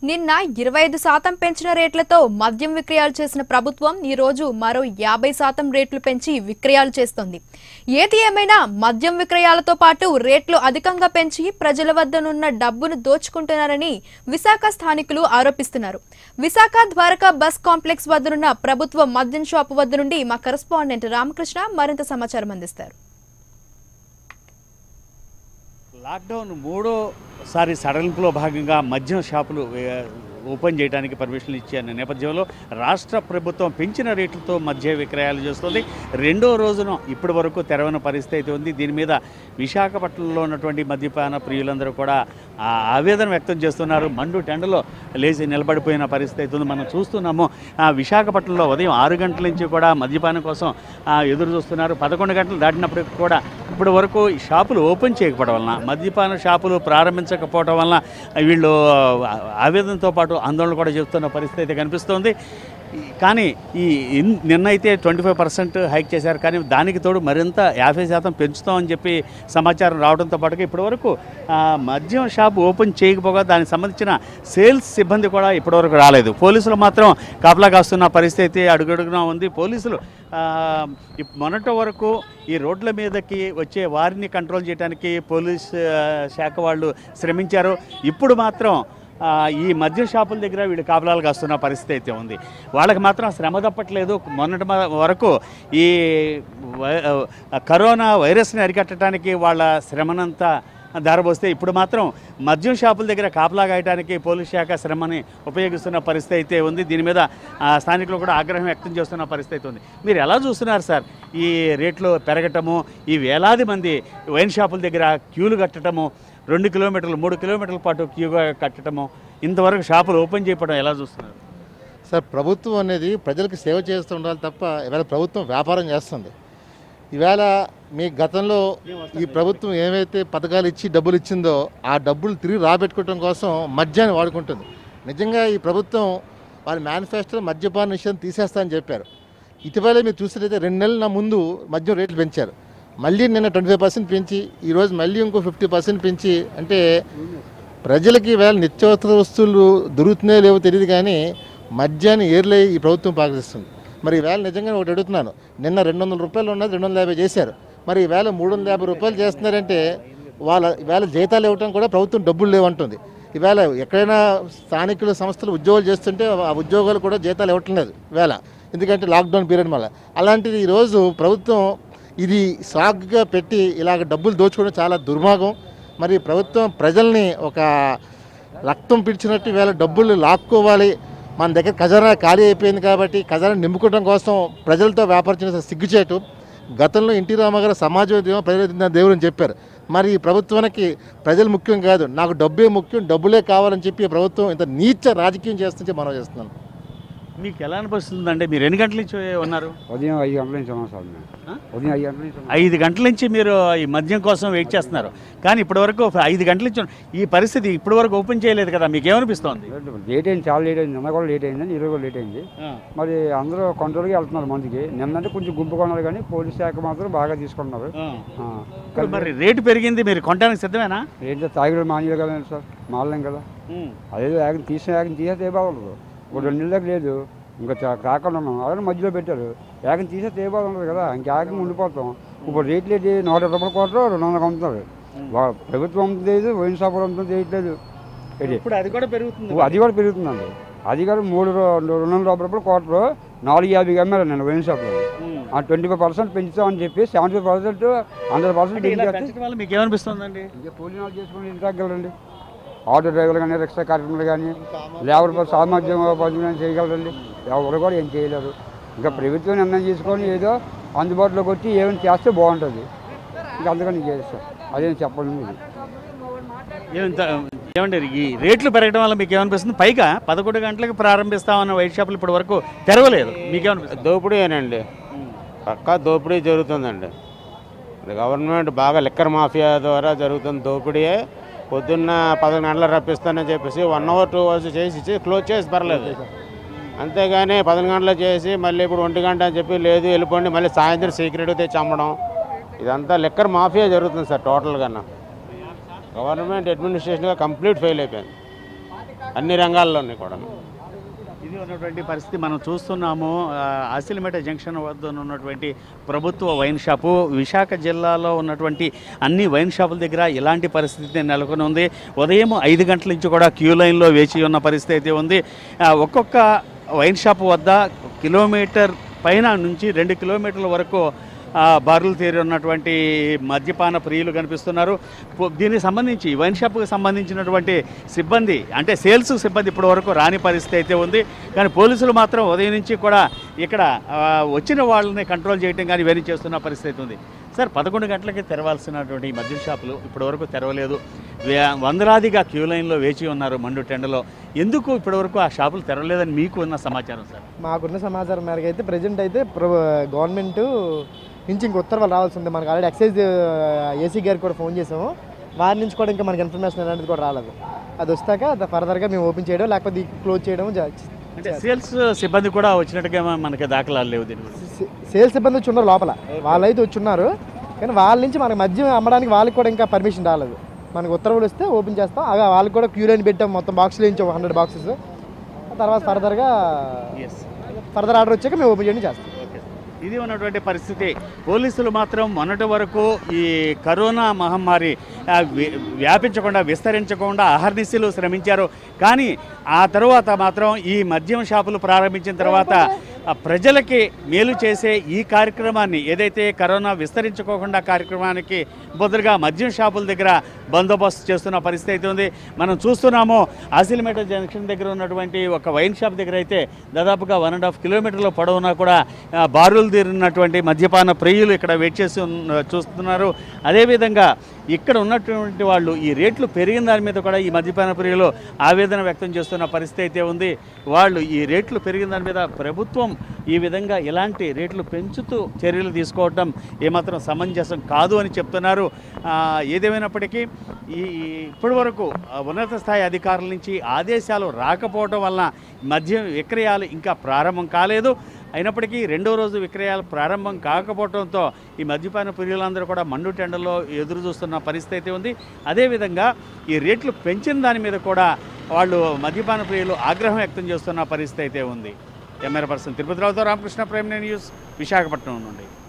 నిన్న ఇరవై ఐదు శాతం పెంచిన రేట్లతో మద్యం విక్రయాలు చేసిన ప్రభుత్వం ఈ రోజు మరో యాభై శాతం రేట్లు పెంచి విక్రయాలు చేస్తోంది ఏది ఏమైనా మద్యం విక్రయాలతో పాటు రేట్లు అధికంగా పెంచి ప్రజల వద్దనున్న డబ్బును దోచుకుంటున్నారని విశాఖ స్థానికులు ఆరోపిస్తున్నారు విశాఖ ద్వారకా బస్ కాంప్లెక్స్ వద్దనున్న ప్రభుత్వ మద్యం షాపు వద్ద నుండి మా కరెస్పాండెంట్ రామకృష్ణ మరింత సమాచారం అందిస్తారు లాక్డౌన్ మూడోసారి సడలింపులో భాగంగా మద్యం షాపులు ఏ, ఓపెన్ చేయడానికి పర్మిషన్లు ఇచ్చిన నేపథ్యంలో రాష్ట్ర ప్రభుత్వం పెంచిన రేట్లతో మద్య విక్రయాలు చేస్తుంది రెండో రోజున ఇప్పటి వరకు తెరవని పరిస్థితి అయితే ఉంది దీని మీద విశాఖపట్నంలో ఉన్నటువంటి మద్యపాన ప్రియులందరూ కూడా ఆ ఆవేదన వ్యక్తం చేస్తున్నారు మండు టెండలో లేచి నిలబడిపోయిన పరిస్థితి అయితే ఉంది మనం చూస్తున్నాము ఆ, విశాఖపట్నంలో ఉదయం ఆరు గంటల నుంచి కూడా మద్యపానం కోసం ఆ, ఎదురు చూస్తున్నారు పదకొండు గంటలు దాటినప్పటికి కూడా ఇప్పటి వరకు ఈ షాపులు ఓపెన్ చేయకపోవడం వలన మద్యపాన షాపులు ప్రారంభించకపోవడం వలన వీళ్ళు ఆ, ఆవేదనతో పాటు ఆందోళన కూడా చెబుతున్న పరిస్థితి అయితే కనిపిస్తోంది ఈ- కానీ ఈ ఇన్- నిన్న అయితే ట్వంటీ ఫైవ్ పర్సెంట్ హైక్ చేశారు కానీ దానికి తోడు మరింత యాభై శాతం పెంచుతామని చెప్పి సమాచారం రావడంతో పాటుగా ఇప్పటివరకు ఆ, మద్యం షాప్ ఓపెన్ చేయకపోగా దానికి సంబంధించిన సేల్స్ సిబ్బంది కూడా ఇప్పటివరకు రాలేదు పోలీసులు మాత్రం కాపలా కాస్తున్న పరిస్థితి అయితే అడుగడుగునా ఉంది పోలీసులు ఆ, ఇప్- మొన్నటి వరకు ఈ రోడ్ల మీదకి వచ్చే వారిని కంట్రోల్ చేయడానికి పోలీస్ ఆ, శాఖ వాళ్ళు శ్రమించారు ఇప్పుడు మాత్రం ఆ, ఈ మద్య షాపుల దగ్గర వీళ్ళు కాపలాలు కాస్తున్న పరిస్థితి అయితే ఉంది వాళ్ళకి మాత్రం శ్రమ తప్పట్లేదు మొన్నటి మ- వరకు ఈ వై- ఆ, కరోనా వైరస్ని అరికట్టడానికి వాళ్ళ శ్రమనంతా దారబోస్తే ఇప్పుడు మాత్రం మద్యం షాపుల దగ్గర కాపలా గాయడానికి పోలీస్ శాఖ శ్రమని ఉపయోగిస్తున్న పరిస్థితి అయితే ఉంది దీని మీద ఆ, స్థానికులు కూడా ఆగ్రహం వ్యక్తం చేస్తున్న పరిస్థితి అయితే ఉంది మీరు ఎలా చూస్తున్నారు సార్ ఈ రేట్లు పెరగటము ఈ వేలాది మంది వైన్ షాపుల దగ్గర క్యూలు కట్టడము రెండు కిలోమీటర్లు మూడు కిలోమీటర్ల పాటు క్యూగా కట్టడము ఇంతవరకు షాపులు ఓపెన్ చేయడం ఎలా చూస్తున్నారు సార్ ప్రభుత్వం అనేది ప్రజలకు సేవ చేస్తూ ఉండాలి తప్ప ఇవాళ ప్రభుత్వం వ్యాపారం చేస్తుంది ఈవేళ మీ గతంలో ఈ ప్రభుత్వం ఏవైతే పథకాలు ఇచ్చి డబ్బులు ఇచ్చిందో ఆ డబ్బులు తిరిగి రాబెట్టుకోవడం కోసం మద్యాన్ని వాడుకుంటుంది నిజంగా ఈ ప్రభుత్వం వాళ్ళ మేనిఫెస్టో మద్యపాన నిషేధం తీసేస్తా అని చెప్పారు ఇటీవల మీరు చూసినట్లయితే రెండు నెలల ముందు మద్యం రేట్లు పెంచారు మళ్ళీ నిన్న ట్వంటీ ఫైవ్ పర్సెంట్ పెంచి ఈరోజు మళ్ళీ ఇంకో ఫిఫ్టీ పర్సెంట్ పెంచి అంటే ప్రజలకి వేళ నిత్యావసర వస్తువులు దొరుకుతున్నాయో లేవో తెలియదు కానీ మద్యాన్ని ఏర్లై ఈ ప్రభుత్వం పాటిస్తుంది మరి ఈవేళ నిజంగా ఒకటి అడుగుతున్నాను నిన్న రెండు వందల రూపాయలు ఉన్నది రెండు వందల యాభై చేశారు మరి ఈవేళ మూడు వందల యాభై రూపాయలు చేస్తున్నారంటే వాళ్ళ ఈవేళ జీతాలు ఇవ్వటం కూడా ప్రభుత్వం డబ్బులు లేవంటుంది ఈవేళ ఎక్కడైనా స్థానికుల సంస్థలు ఉద్యోగాలు చేస్తుంటే ఆ ఉద్యోగాలు కూడా జీతాలు ఇవ్వటం లేదు ఈవేళ ఎందుకంటే లాక్డౌన్ పీరియడ్ వల్ల అలాంటిది ఈరోజు ప్రభుత్వం ఇది సాగ్గా పెట్టి ఇలాగ డబ్బులు దోచుకోవడం చాలా దుర్మార్గం మరి ప్రభుత్వం ప్రజల్ని ఒక రక్తం పిలిచినట్టు వేళ డబ్బులు లాక్కోవాలి మన దగ్గర ఖజానా ఖాళీ అయిపోయింది కాబట్టి ఖజానా నింపుకోవడం కోసం ప్రజలతో వ్యాపారం చేసిన సిగ్గుచేటు గతంలో ఎన్టీ రామారావు సమాజోద్యమం ప్రజల దేవుడు అని చెప్పారు మరి ఈ ప్రభుత్వానికి ప్రజలు ముఖ్యం కాదు నాకు డబ్బే ముఖ్యం డబ్బులే కావాలని చెప్పి ఈ ప్రభుత్వం ఇంత నీచ రాజకీయం చేస్తుంటే మనం చేస్తున్నాను మీకు ఎలా అనిపిస్తుందంటే మీరు ఎన్ని గంటల నుంచి ఉన్నారు ఉదయం ఐదు గంటల నుంచి ఉన్నాం సార్ మేము ఆ? ఉదయం ఐదు గంటల నుంచి ఉన్నాం. ఐదు గంటల నుంచి మీరు ఈ మద్యం కోసం వెయిట్ చేస్తున్నారు కానీ ఇప్పటివరకు ఐదు గంటల నుంచి ఈ పరిస్థితి ఇప్పటివరకు ఓపెన్ చేయలేదు కదా మీకు ఏమనిపిస్తోంది లేట్ అయింది చాలా లేట్ అయింది నిన్న కూడా లేట్ అయింది ఈరోజు కూడా లేట్ అయింది మరి అందరూ కంట్రోల్గా వెళ్తున్నారు మందికి నిన్నంటే కొంచెం గుంపు కొన్నారు కానీ పోలీస్ శాఖ మాత్రం బాగా తీసుకుంటున్నారు ఆ. ఇప్పుడు మరి రేటు పెరిగింది మీరు కొనడానికి సిద్ధమేనా ఏంటో తాగిడు మానేది కదా సార్ మానలేం కదా అదేదో యాగం తీసిన యాగం తీసేస్తే ఏ బాగుండదు ఒక రెండు నెలల దాకా లేదు ఇంకా చా- కాకుండా ఉన్నాం అలాగే మధ్యలో పెట్టారు యాగం తీసేస్తే ఏ బాధ ఉండదు కదా ఇంకా యాగం ఉండిపోతాం ఇప్పుడు రేట్లు ఏంటి నూట ఇరవై రూపాయలు కోట్లు రెండు వందలు అమ్ముతున్నారు వా- ప్రభుత్వం అమ్ముతుంది వైన్ షాపులు అమ్ముతుంది చేయట్లేదు ఏంటి ఇప్పుడు అది కూడా పెరుగుతుంది ఓ, అది కూడా పెరుగుతుందండి అది కూడా మూడు రూ- రెండు వందల యాభై రూపాయలు క్వార్టర్ నాలుగు యాభై అమ్మారు నేను వైన్ షాప్లో ఆ ట్వంటీ ఫైవ్ పర్సెంట్ పెంచుతామని చెప్పి seventy five percent hundred percent అంటే ఇలా పెంచేస్తే పెంచడం వల్ల మీకు ఏమనిపిస్తుందండి ఇంకా కూలీనాలు చేసుకుని ఇంటి తగ్గలండి ఆటో డ్రైవర్లు కానీ రిక్షా కార్మికులు కానీ లేబర్ పని సామర్థ్యం పని చేయగలరండి ఎవరు కూడా ఏం చేయలేరు ఇంకా ప్రభుత్వం నిర్ణయం చేసుకొని ఏదో అందుబాటులోకి వచ్చి ఏమైనా చేస్తే బాగుంటుంది ఇంకా అందుకని చేస్తాం అదేం చెప్పండి మీరు ఏమంత ఏమంటే ఈ రేట్లు పెరగడం వల్ల మీకు ఏమనిపిస్తుంది పైగా పదకొండు గంటలకు ప్రారంభిస్తామన్న వైట్ షాపులు ఇప్పటి వరకు తెరవలేదు మీకేమనిపిస్తుంది దోపిడీనండి పక్కా దోపిడీ జరుగుతుందండి ఇది గవర్నమెంట్ బాగా లిక్కర్ మాఫియా ద్వారా జరుగుతున్న దోపిడీయే పొద్దున్న పదకొండు గంటలకు రప్పిస్తానని చెప్పేసి వన్ అవర్ టూ అవర్స్ చేసి ఇచ్చి క్లోజ్ చేసి పర్లేదు అంతేగాని పదకొండు గంటలు చేసి మళ్ళీ ఇప్పుడు ఒంటి గంట అని చెప్పి లేదు వెళ్ళిపోండి మళ్ళీ సాయంత్రం సీక్రెట్గా తెచ్చి అమ్మడం ఇదంతా లిక్కర్ మాఫియా జరుగుతుంది సార్ టోటల్గా గవర్నమెంట్ అడ్మినిస్ట్రేషన్గా కంప్లీట్ ఫెయిల్ అయిపోయింది అన్ని రంగాల్లోని కూడా ఇది ఉన్నటువంటి పరిస్థితి మనం చూస్తున్నాము ఆ, ఆసిలిమేట జంక్షన్ వద్ద ఉన్నటువంటి ప్రభుత్వ వైన్ షాపు విశాఖ జిల్లాలో ఉన్నటువంటి అన్ని వైన్ షాపుల దగ్గర ఇలాంటి పరిస్థితి నెలకొని ఉంది ఉదయం ఐదు గంటల నుంచి కూడా క్యూ లైన్లో వేచి ఉన్న పరిస్థితి అయితే ఉంది ఆ, ఒక్కొక్క వైన్ షాప్ వద్ద కిలోమీటర్ పైన నుంచి రెండు కిలోమీటర్ల వరకు ఆ, బారులు తీరి ఉన్నటువంటి మద్యపాన ప్రియులు కనిపిస్తున్నారు పో- దీనికి సంబంధించి వైన్ షాప్కి సంబంధించినటువంటి సిబ్బంది అంటే సేల్స్ సిబ్బంది ఇప్పటి వరకు రాని పరిస్థితి అయితే ఉంది కానీ పోలీసులు మాత్రం ఉదయం నుంచి కూడా ఇక్కడ ఆ, వచ్చిన వాళ్ళని కంట్రోల్ చేయడం కానీ ఇవన్నీ చేస్తున్న పరిస్థితి అయితే ఉంది సార్ పదకొండు గంటలకి తెరవాల్సినటువంటి ఈ మద్యం షాపులు ఇప్పటివరకు తెరవలేదు వే- వందలాదిగా క్యూ లైన్లో వేచి ఉన్నారు మండు టెండలో ఎందుకు ఇప్పటివరకు ఆ షాపులు తెరవలేదని మీకు ఉన్న సమాచారం సార్ మాకున్న సమాచారం మేరకు అయితే ప్రజెంట్ అయితే ప్ర గవర్నమెంట్ నుంచి ఇంక ఉత్తర్వులు రావాల్సి ఉంది మనకు ఆల్రెడీ ఎక్సైజ్ ఏసీ గారికి కూడా ఫోన్ చేసాము వారి నుంచి కూడా ఇంకా మనకి ఇన్ఫర్మేషన్ అలాంటిది కూడా రాలేదు అది వస్తాక అది ఫర్దర్గా మేము ఓపెన్ చేయడం లేకపోతే క్లోజ్ చేయడం జ- అంటే సేల్స్ సిబ్బంది కూడా వచ్చినట్టుగా మనకి దాఖలాలు లేవు దీని గురించి సే- సేల్స్ సిబ్బంది వచ్చి ఉన్నారు లోపల వాళ్ళైతే వచ్చి ఉన్నారు కానీ వాళ్ళ నుంచి మనకి మద్యం అమ్మడానికి వాళ్ళకి కూడా ఇంకా పర్మిషన్ రాలేదు మనకు ఉత్తర్వులు వస్తే ఓపెన్ చేస్తాం అవి వాళ్ళకి కూడా క్యూ లైన్ పెట్టాం మొత్తం బాక్సులు వేయించాం హండ్రెడ్ బాక్సెస్ తర్వాత ఫర్దర్గా ఎస్ ఫర్దర్ ఆర్డర్ వచ్చాక మేము ఓపెన్ చేయడం చేస్తాం ఓకే ఇది ఉన్నటువంటి పరిస్థితి పోలీసులు మాత్రం మొన్నటి వరకు ఈ కరోనా మహమ్మారి ఆ, వి- వ్యాపించకుండా విస్తరించకుండా అహర్నిశలు శ్రమించారు కానీ ఆ తరువాత మాత్రం ఈ మద్యం షాపులు ప్రారంభించిన తర్వాత ఆ, ప్రజలకి మేలు చేసే ఈ కార్యక్రమాన్ని ఏదైతే కరోనా విస్తరించుకోకుండా కార్యక్రమానికి బదులుగా మద్యం షాపుల దగ్గర బందోబస్తు చేస్తున్న పరిస్థితి అయితే ఉంది మనం చూస్తున్నాము ఆసిలిమేట జంక్షన్ దగ్గర ఉన్నటువంటి ఒక వైన్ షాప్ దగ్గర అయితే దాదాపుగా వన్ అండ్ హాఫ్ కిలోమీటర్ల పొడవునా కూడా ఆ, బారులు తీరినటువంటి మద్యపాన ప్రియులు ఇక్కడ వెయిట్ చేసి ఉన్న- చూస్తున్నారు అదేవిధంగా ఇక్కడ ఉన్నటువంటి వాళ్ళు ఈ రేట్లు పెరిగిన దాని మీద కూడా ఈ మద్యపాన ప్రియులు ఆవేదన వ్యక్తం చేస్తున్న పరిస్థితి అయితే ఉంది వాళ్ళు ఈ రేట్లు పెరిగిన దాని మీద ప్రభుత్వం ఈ విధంగా ఇలాంటి రేట్లు పెంచుతూ చర్యలు తీసుకోవడం ఏమాత్రం సమంజసం కాదు అని చెప్తున్నారు ఆ, ఏదేమైనప్పటికీ ఈ ఇప్పటి వరకు ఉన్నత స్థాయి అధికారుల నుంచి ఆదేశాలు రాకపోవడం వలన మద్యం విక్రయాలు ఇంకా ప్రారంభం కాలేదు అయినప్పటికీ రెండో రోజు విక్రయాలు ప్రారంభం కాకపోవడంతో ఈ మద్యపాన ప్రియులందరూ కూడా మండు టెండలో ఎదురు చూస్తున్న పరిస్థితి అయితే ఉంది అదేవిధంగా ఈ రేట్లు పెంచిన దాని మీద కూడా వాళ్ళు మద్యపాన ప్రియులు ఆగ్రహం వ్యక్తం చేస్తున్న పరిస్థితి అయితే ఉంది కెమెరా పర్సన్ తిరుపతిరావుతో రామకృష్ణ ప్రేమ్ న్యూస్ విశాఖపట్నం నుండి